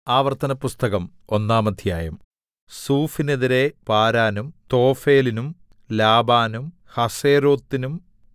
ആവർത്തനപുസ്തകം ഒന്നാം അധ്യായം സൂഫിനെതിരെ പാരാനും തോഫെലിനും ലാബാനും ഹസേരോത്തിനും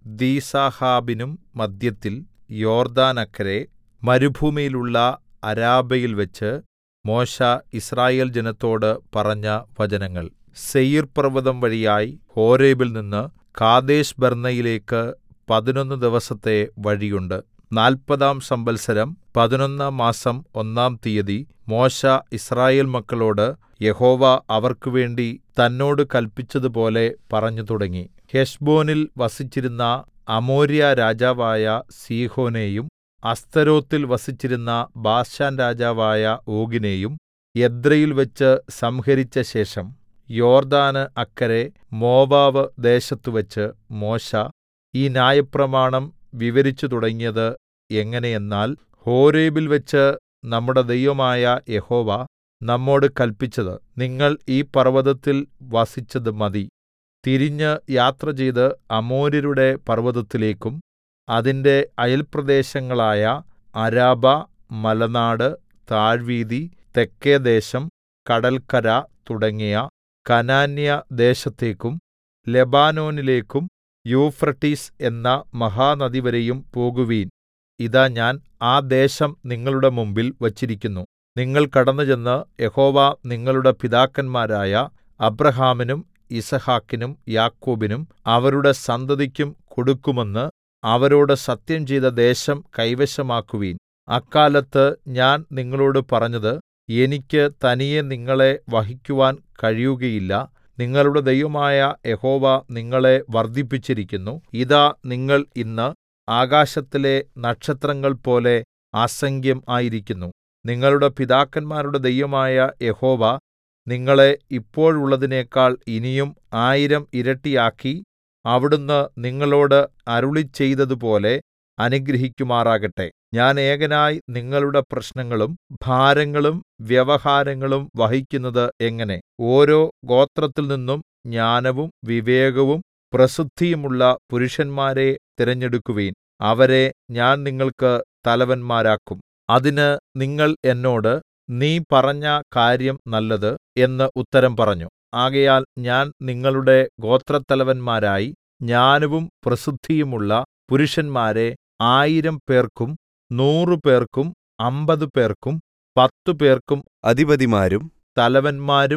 ദീസാഹാബിനും മദ്ധ്യത്തിൽ യോർദ്ദാനക്കരെ മരുഭൂമിയിലുള്ള അരാബയിൽവെച്ച് മോശെ യിസ്രായേൽ ജനത്തോട് പറഞ്ഞ വചനങ്ങൾ സേയീർപർവ്വതം വഴിയായി ഹോരേബിൽ നിന്ന് കാദേശ്ബർന്നേയിലേക്ക് പതിനൊന്ന് ദിവസത്തെ വഴിയുണ്ട് നാല്പതാം സംവത്സരം പതിനൊന്നാം മാസം ഒന്നാം തീയതി മോശെ യിസ്രായേൽ മക്കളോട് യഹോവ അവർക്കുവേണ്ടി തന്നോട് കല്പിച്ചതുപോലെ പറഞ്ഞുതുടങ്ങി ഹെശ്ബോനിൽ വസിച്ചിരുന്ന അമോര്യ രാജാവായ സീഹോനെയും അസ്തരോത്തിൽ വസിച്ചിരുന്ന ബാശാൻ രാജാവായ ഓഗിനെയും എദ്രെയിൽവെച്ച് സംഹരിച്ചശേഷം യോർദ്ദാന് അക്കരെ മോവാബ് ദേശത്തുവെച്ച് മോശെ ഈ ന്യായപ്രമാണം വിവരിച്ചു തുടങ്ങിയത് എങ്ങനെയെന്നാൽ ഹോരേബിൽവെച്ച് നമ്മുടെ ദൈവമായ യഹോവ നമ്മോട് കല്പിച്ചത് നിങ്ങൾ ഈ പർവ്വതത്തിൽ വസിച്ചത് മതി തിരിഞ്ഞ് യാത്രചെയ്ത് അമോര്യരുടെ പർവ്വതത്തിലേക്കും അതിന്റെ അയൽപ്രദേശങ്ങളായ അരാബ മലനാട് താഴ്വീതി തെക്കേദേശം കടല്ക്കര തുടങ്ങിയ കനാന്യ ദേശത്തേക്കും ലെബാനോനിലേക്കും യൂഫ്രട്ടീസ് എന്ന മഹാനദിവരെയും പോകുവിൻ ഇതാ ഞാൻ ആ ദേശം നിങ്ങളുടെ മുമ്പിൽ വച്ചിരിക്കുന്നു നിങ്ങൾ കടന്നുചെന്ന് യഹോവ നിങ്ങളുടെ പിതാക്കന്മാരായ അബ്രാഹാമിനും യിസ്ഹാക്കിനും യാക്കോബിനും അവരുടെ സന്തതിക്കും കൊടുക്കുമെന്ന് അവരോട് സത്യംചെയ്ത ദേശം കൈവശമാക്കുവിൻ അക്കാലത്ത് ഞാൻ നിങ്ങളോട് പറഞ്ഞത് എനിക്ക് തനിയെ നിങ്ങളെ വഹിക്കുവാൻ കഴിയുകയില്ല നിങ്ങളുടെ ദൈവമായ യഹോവ നിങ്ങളെ വർദ്ധിപ്പിച്ചിരിക്കുന്നു ഇതാ നിങ്ങൾ ഇന്ന് ആകാശത്തിലെ നക്ഷത്രങ്ങൾപോലെ അസംഖ്യം ആയിരിക്കുന്നു നിങ്ങളുടെ പിതാക്കന്മാരുടെ ദൈവമായ യഹോവ നിങ്ങളെ ഇപ്പോഴുള്ളതിനേക്കാൾ ഇനിയും ആയിരം ഇരട്ടിയാക്കി അവിടുന്ന് നിങ്ങളോട് അരുളിച്ചെയ്തതുപോലെ അനുഗ്രഹിക്കുമാറാകട്ടെ ഞാൻ ഏകനായി നിങ്ങളുടെ പ്രശ്നങ്ങളും ഭാരങ്ങളും വ്യവഹാരങ്ങളും വഹിക്കുന്നത് എങ്ങനെ ഓരോ ഗോത്രത്തിൽ നിന്നും ജ്ഞാനവും വിവേകവും പ്രസിദ്ധിയുമുള്ള പുരുഷന്മാരെ തിരഞ്ഞെടുക്കുവിൻ അവരെ ഞാൻ നിങ്ങൾക്ക് തലവന്മാരാക്കും അതിന് നിങ്ങൾ എന്നോട് നീ പറഞ്ഞ കാര്യം നല്ലത് എന്ന് ഉത്തരം പറഞ്ഞു ആകയാൽ ഞാൻ നിങ്ങളുടെ ഗോത്രത്തലവന്മാരായി ജ്ഞാനവും പ്രസിദ്ധിയുമുള്ള പുരുഷന്മാരെ ആയിരം പേർക്കും നൂറുപേർക്കും അമ്പത് പേർക്കും പത്തുപേർക്കും അധിപതിമാരും തലവന്മാരും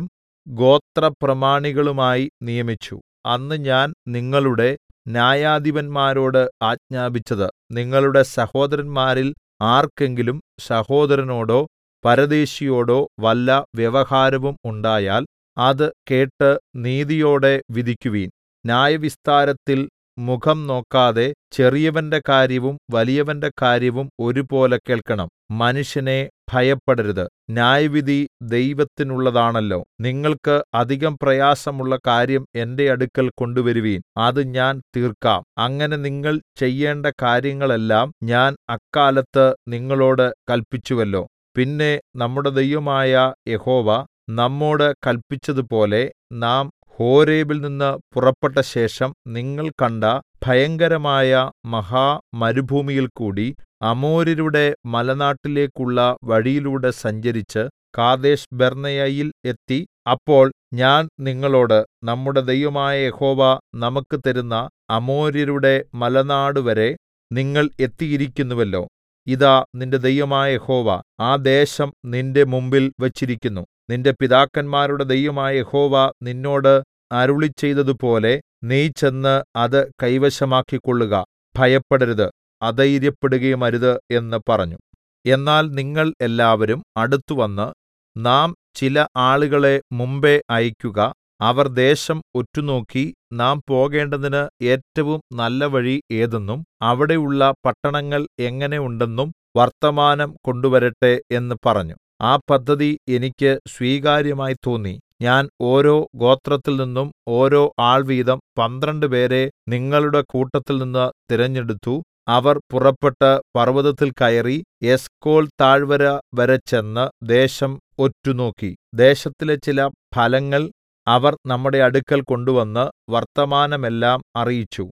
ഗോത്രപ്രമാണികളുമായി നിയമിച്ചു അന്ന് ഞാൻ നിങ്ങളുടെ ന്യായാധിപന്മാരോട് ആജ്ഞാപിച്ചത് നിങ്ങളുടെ സഹോദരന്മാരിൽ ആർക്കെങ്കിലും സഹോദരനോടോ പരദേശിയോടോ വല്ല വ്യവഹാരവും ഉണ്ടായാൽ അത് കേട്ട് നീതിയോടെ വിധിക്കുവിൻ ന്യായവിസ്താരത്തിൽ മുഖം നോക്കാതെ ചെറിയവന്റെ കാര്യവും വലിയവന്റെ കാര്യവും ഒരുപോലെ കേൾക്കണം മനുഷ്യനെ ഭയപ്പെടരുത് ന്യായവിധി ദൈവത്തിനുള്ളതാണല്ലോ നിങ്ങൾക്ക് അധികം പ്രയാസമുള്ള കാര്യം എന്റെ അടുക്കൽ കൊണ്ടുവരുവീൻ അത് ഞാൻ തീർക്കാം അങ്ങനെ നിങ്ങൾ ചെയ്യേണ്ട കാര്യങ്ങളെല്ലാം ഞാൻ അക്കാലത്ത് നിങ്ങളോട് കല്പിച്ചുവല്ലോ പിന്നെ നമ്മുടെ ദൈവമായ യഹോവ നമ്മോട് കല്പിച്ചതുപോലെ നാം ഹോരേബിൽ നിന്ന് പുറപ്പെട്ട ശേഷം നിങ്ങൾ കണ്ട ഭയങ്കരമായ മഹാമരുഭൂമിയിൽ കൂടി അമോര്യരുടെ മലനാട്ടിലേക്കുള്ള വഴിയിലൂടെ സഞ്ചരിച്ച് കാദേശ് ബർന്നേയയിൽ എത്തി അപ്പോൾ ഞാൻ നിങ്ങളോട് നമ്മുടെ ദൈവമായ യഹോവ നമുക്ക് തരുന്ന അമോര്യരുടെ മലനാടുവരെ നിങ്ങൾ എത്തിയിരിക്കുന്നുവല്ലോ ഇതാ നിന്റെ ദൈവമായ യഹോവ ആ ദേശം നിന്റെ മുമ്പിൽ വച്ചിരിക്കുന്നു നിന്റെ പിതാക്കന്മാരുടെ ദൈവമായ യഹോവ നിന്നോട് അരുളിച്ചെയ്തതുപോലെ നീ ചെന്ന് അത് കൈവശമാക്കിക്കൊള്ളുക ഭയപ്പെടരുത് അധൈര്യപ്പെടുകയുമരുത് എന്ന് പറഞ്ഞു എന്നാൽ നിങ്ങൾ എല്ലാവരും അടുത്തുവന്ന് നാം ചില ആളുകളെ മുമ്പെ അയക്കുക അവർ ദേശം ഒറ്റുനോക്കി നാം പോകേണ്ടതിന് ഏറ്റവും നല്ല വഴി ഏതെന്നും അവിടെയുള്ള പട്ടണങ്ങൾ എങ്ങനെ ഉണ്ടെന്നും വർത്തമാനം കൊണ്ടുവരട്ടെ എന്ന് പറഞ്ഞു ആ പദ്ധതി എനിക്ക് സ്വീകാര്യമായി തോന്നി ഞാൻ ഓരോ ഗോത്രത്തിൽ നിന്നും ഓരോ ആൾ വീതം പന്ത്രണ്ട് പേരെ നിങ്ങളുടെ കൂട്ടത്തിൽനിന്ന് തിരഞ്ഞെടുത്തു അവർ പുറപ്പെട്ട് പർവ്വതത്തിൽ കയറി എസ്കോൽ താഴ്വര വരെ ചെന്ന് ദേശം ഒറ്റുനോക്കി ദേശത്തിലെ ചില ഫലങ്ങൾ അവർ നമ്മുടെ അടുക്കൽ കൊണ്ടുവന്ന് വർത്തമാനമെല്ലാം അറിയിച്ചു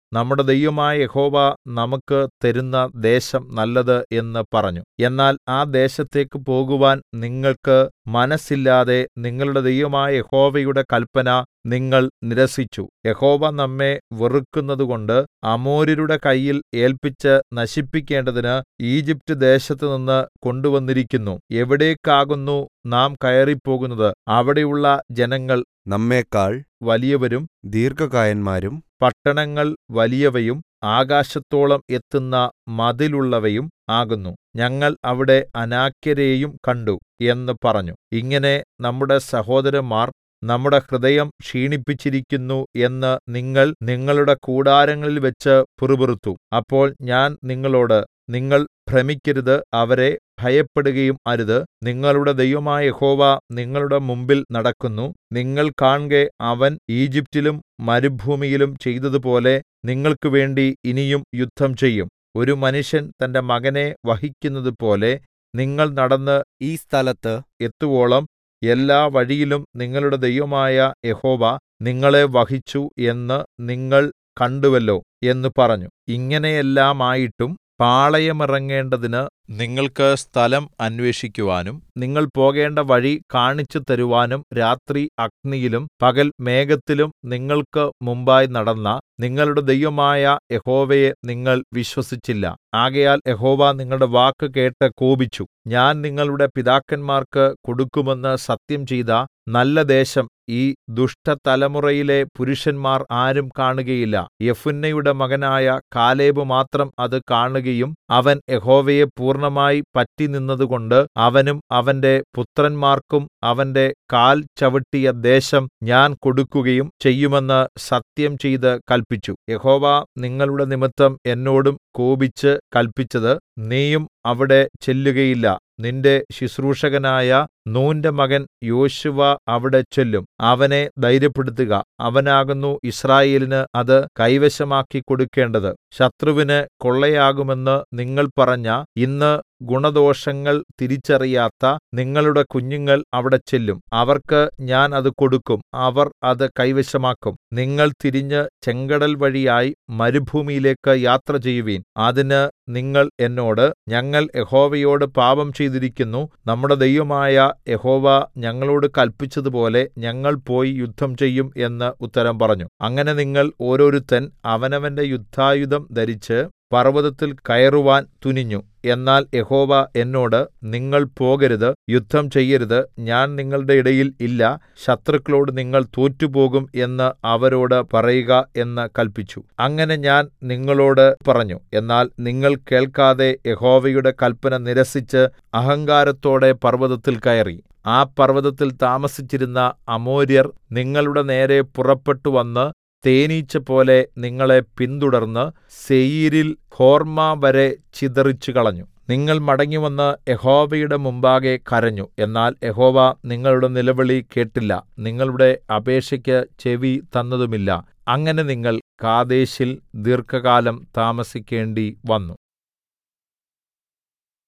നമ്മുടെ ദൈവമായ യഹോവ നമുക്ക് തരുന്ന ദേശം നല്ലത് എന്ന് പറഞ്ഞു എന്നാൽ ആ ദേശത്തേക്ക് പോകുവാൻ നിങ്ങൾക്ക് മനസ്സില്ലാതെ നിങ്ങളുടെ ദൈവമായ യഹോവയുടെ കല്പന നിങ്ങൾ നിരസിച്ചു യഹോവ നമ്മെ വെറുക്കുന്നതുകൊണ്ട് അമോര്യരുടെ കയ്യിൽ ഏല്പിച്ച് നശിപ്പിക്കേണ്ടതിന് ഈജിപ്റ്റ് ദേശത്തുനിന്ന് കൊണ്ടുവന്നിരിക്കുന്നു എവിടേക്കാകുന്നു നാം കയറിപ്പോകുന്നത് അവിടെയുള്ള ജനങ്ങൾ നമ്മേക്കാൾ വലിയവരും ദീർഘകായന്മാരും പട്ടണങ്ങൾ വലിയവയും ആകാശത്തോളം എത്തുന്ന മതിലുള്ളവയും ആകുന്നു ഞങ്ങൾ അവിടെ അനാക്യരെയും കണ്ടു എന്ന് പറഞ്ഞു ഇങ്ങനെ നമ്മുടെ സഹോദരന്മാർ നമ്മുടെ ഹൃദയം ക്ഷീണിപ്പിച്ചിരിക്കുന്നു എന്ന് നിങ്ങൾ നിങ്ങളുടെ കൂടാരങ്ങളിൽ വെച്ച് പിറുപിറുത്തു അപ്പോൾ ഞാൻ നിങ്ങളോട് നിങ്ങൾ ഭ്രമിക്കരുത് അവരെ ഭയപ്പെടുകയും അരുത് നിങ്ങളുടെ ദൈവമായ യഹോവ നിങ്ങളുടെ മുമ്പിൽ നടക്കുന്നു നിങ്ങൾ കാൺകെ അവൻ ഈജിപ്റ്റിലും മരുഭൂമിയിലും ചെയ്തതുപോലെ നിങ്ങൾക്ക് വേണ്ടി ഇനിയും യുദ്ധം ചെയ്യും ഒരു മനുഷ്യൻ തന്റെ മകനെ വഹിക്കുന്നതുപോലെ നിങ്ങൾ നടന്ന് ഈ സ്ഥലത്ത് എത്തുവോളം എല്ലാ വഴിയിലും നിങ്ങളുടെ ദൈവമായ യഹോവ നിങ്ങളെ വഹിച്ചു എന്ന് നിങ്ങൾ കണ്ടുവല്ലോ എന്ന് പറഞ്ഞു ഇങ്ങനെയെല്ലാമായിട്ടും പാളയമിറങ്ങേണ്ടതിന് നിങ്ങൾക്ക് സ്ഥലം അന്വേഷിക്കുവാനും നിങ്ങൾ പോകേണ്ട വഴി കാണിച്ചു തരുവാനും രാത്രി അഗ്നിയിലും പകൽ മേഘത്തിലും നിങ്ങൾക്ക് മുമ്പായി നടന്ന നിങ്ങളുടെ ദൈവമായ യഹോവയെ നിങ്ങൾ വിശ്വസിച്ചില്ല ആകയാൽ യഹോവ നിങ്ങളുടെ വാക്ക് കേട്ട് കോപിച്ചു ഞാൻ നിങ്ങളുടെ പിതാക്കന്മാർക്ക് കൊടുക്കുമെന്ന് സത്യം ചെയ്ത നല്ല ദേശം ഈ ദുഷ്ടതലമുറയിലെ പുരുഷന്മാർ ആരും കാണുകയില്ല യെഫുന്നെയുടെ മകനായ കാലേബ് മാത്രം അത് കാണുകയും അവൻ യഹോവയെ പൂർണ്ണമായി പറ്റിനിന്നതുകൊണ്ട് അവനും അവന്റെ പുത്രന്മാർക്കും അവന്റെ കാൽ ചവിട്ടിയ ദേശം ഞാൻ കൊടുക്കുകയും ചെയ്യുമെന്ന് സത്യം ചെയ്ത് കല്പിച്ചു യഹോവ നിങ്ങളുടെ നിമിത്തം എന്നോടും കോപിച്ച് കല്പിച്ചത് നീയും അവിടെ ചെല്ലുകയില്ല നിന്റെ ശുശ്രൂഷകനായ നൂന്റെ മകൻ യോശുവ അവിടെ ചെല്ലും അവനെ ധൈര്യപ്പെടുത്തുക അവനാകുന്നു യിസ്രായേലിന് അത് കൈവശമാക്കി കൊടുക്കേണ്ടത് ശത്രുവിന് കൊള്ളയാകുമെന്ന് നിങ്ങൾ പറഞ്ഞ ഇന്ന് ഗുണദോഷങ്ങൾ തിരിച്ചറിയാത്ത നിങ്ങളുടെ കുഞ്ഞുങ്ങൾ അവിടെ ചെല്ലും അവർക്ക് ഞാൻ അത് കൊടുക്കും അവർ അത് കൈവശമാക്കും നിങ്ങൾ തിരിഞ്ഞ് ചെങ്കടൽ വഴിയായി മരുഭൂമിയിലേക്ക് യാത്ര ചെയ്യുവിൻ അതിന് നിങ്ങൾ എന്നോട് ഞങ്ങൾ യഹോവയോട് പാപം ചെയ്തിരിക്കുന്നു നമ്മുടെ ദൈവമായ യഹോവ ഞങ്ങളോട് കല്പിച്ചതുപോലെ ഞങ്ങൾ പോയി യുദ്ധം ചെയ്യും എന്ന് ഉത്തരം പറഞ്ഞു അങ്ങനെ നിങ്ങൾ ഓരോരുത്തൻ അവനവന്റെ യുദ്ധായുധം ധരിച്ച് പർവ്വതത്തിൽ കയറുവാൻ തുനിഞ്ഞു എന്നാൽ യഹോവ എന്നോട് നിങ്ങൾ പോകരുത് യുദ്ധം ചെയ്യരുത് ഞാൻ നിങ്ങളുടെ ഇടയിൽ ഇല്ല ശത്രുക്കളോട് നിങ്ങൾ തോറ്റുപോകും എന്ന് അവരോട് പറയുക എന്ന് കല്പിച്ചു അങ്ങനെ ഞാൻ നിങ്ങളോട് പറഞ്ഞു എന്നാൽ നിങ്ങൾ കേൾക്കാതെ യഹോവയുടെ കല്പന നിരസിച്ച് അഹങ്കാരത്തോടെ പർവ്വതത്തിൽ കയറി ആ പർവ്വതത്തിൽ താമസിച്ചിരുന്ന അമോര്യർ നിങ്ങളുടെ നേരെ പുറപ്പെട്ടു വന്ന് തേനീച്ചപോലെ നിങ്ങളെ പിന്തുടർന്ന് സെയീരിൽ ഹോർമ്മ വരെ ചിതറിച്ചുകളഞ്ഞു നിങ്ങൾ മടങ്ങിവന്ന് യഹോവയുടെ മുമ്പാകെ കരഞ്ഞു എന്നാൽ യഹോവ നിങ്ങളുടെ നിലവിളി കേട്ടില്ല നിങ്ങളുടെ അപേക്ഷയ്ക്ക് ചെവി തന്നതുമില്ല അങ്ങനെ നിങ്ങൾ കാദേശിൽ ദീർഘകാലം താമസിക്കേണ്ടി വന്നു